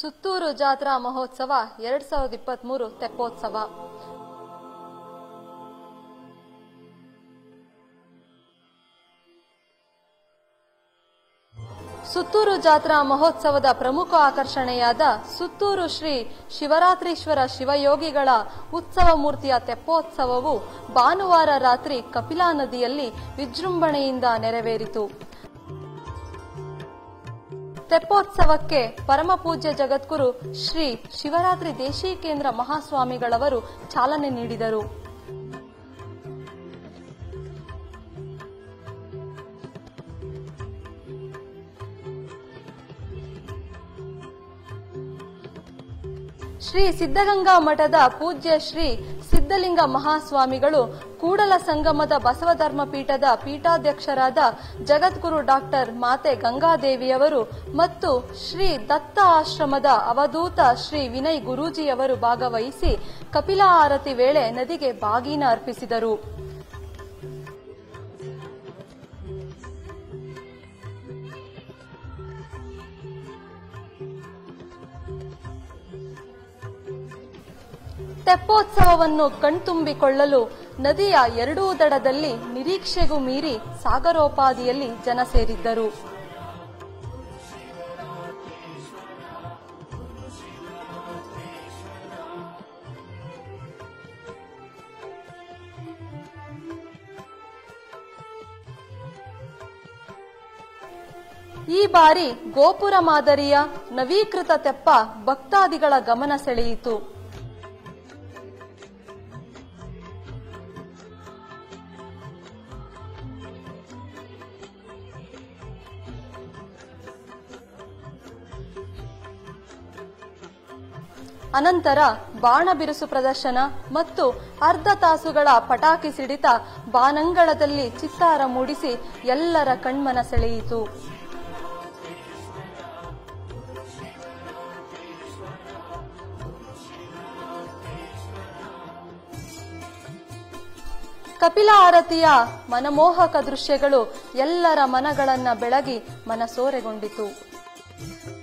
ಸುತ್ತೂರು ಜಾತ್ರಾ ಮಹೋತ್ಸವ ಎರಡ್ ಸಾವಿರದ ಇಪ್ಪತ್ಮೂರು ತೆಪ್ಪೋತ್ಸವ ಸುತ್ತೂರು ಜಾತ್ರಾ ಮಹೋತ್ಸವದ ಪ್ರಮುಖ ಆಕರ್ಷಣೆಯಾದ ಸುತ್ತೂರು ಶ್ರೀ ಶಿವರಾತ್ರೀಶ್ವರ ಶಿವಯೋಗಿಗಳ ಉತ್ಸವ ಮೂರ್ತಿಯ ತೆಪ್ಪೋತ್ಸವವು ಭಾನುವಾರ ರಾತ್ರಿ ಕಪಿಲಾ ನದಿಯಲ್ಲಿ ವಿಜೃಂಭಣೆಯಿಂದ ನೆರವೇರಿತು ತೆಪ್ಪೋತ್ಸವಕ್ಕೆ ಪರಮಪೂಜ್ಯ ಜಗದ್ಗುರು ಶ್ರೀ ಶಿವರಾತ್ರಿ ದೇಶೀಕೇಂದ್ರ ಮಹಾಸ್ವಾಮಿಗಳವರು ಚಾಲನೆ ನೀಡಿದರು ಶ್ರೀ ಸಿದ್ಧಗಂಗಾ ಮಠದ ಪೂಜ್ಯ ಶ್ರೀ ಸಿದ್ಧಲಿಂಗ ಮಹಾಸ್ವಾಮಿಗಳು ಕೂಡಲ ಸಂಗಮದ ಬಸವಧರ್ಮ ಪೀಠದ ಪೀಠಾಧ್ಯಕ್ಷರಾದ ಜಗದ್ಗುರು ಡಾಕ್ಟರ್ ಮಾತೆ ಗಂಗಾದೇವಿಯವರು ಮತ್ತು ಶ್ರೀ ದತ್ತ ಆಶ್ರಮದ ಅವಧೂತ ಶ್ರೀ ವಿನಯ್ ಗುರೂಜಿಯವರು ಭಾಗವಹಿಸಿ ಕಪಿಲಾ ಆರತಿ ವೇಳೆ ನದಿಗೆ ಬಾಗೀನ ಅರ್ಪಿಸಿದರು ತೆಪ್ಪೋತ್ಸವವನ್ನು ಕಣ್ತುಂಬಿಕೊಳ್ಳಲು ನದಿಯ ಎರಡೂ ದಡದಲ್ಲಿ ನಿರೀಕ್ಷೆಗೂ ಮೀರಿ ಸಾಗರೋಪಾದಿಯಲ್ಲಿ ಜನ ಸೇರಿದ್ದರು ಈ ಬಾರಿ ಗೋಪುರ ಮಾದರಿಯ ನವೀಕೃತ ತೆಪ್ಪ ಭಕ್ತಾದಿಗಳ ಗಮನ ಸೆಳೆಯಿತು ಅನಂತರ ಬಾಣ ಬಿರುಸು ಪ್ರದರ್ಶನ ಮತ್ತು ಅರ್ಧ ತಾಸುಗಳ ಪಟಾಕಿ ಸಿಡಿತ ಬಾನಂಗಳದಲ್ಲಿ ಚಿತ್ತಾರ ಮೂಡಿಸಿ ಎಲ್ಲರ ಕಣ್ಮನ ಸೆಳೆಯಿತು ಕಪಿಲ ಆರತಿಯ ಮನಮೋಹಕ ದೃಶ್ಯಗಳು ಎಲ್ಲರ ಮನಗಳನ್ನ ಬೆಳಗಿ ಮನಸೋರೆಗೊಂಡಿತು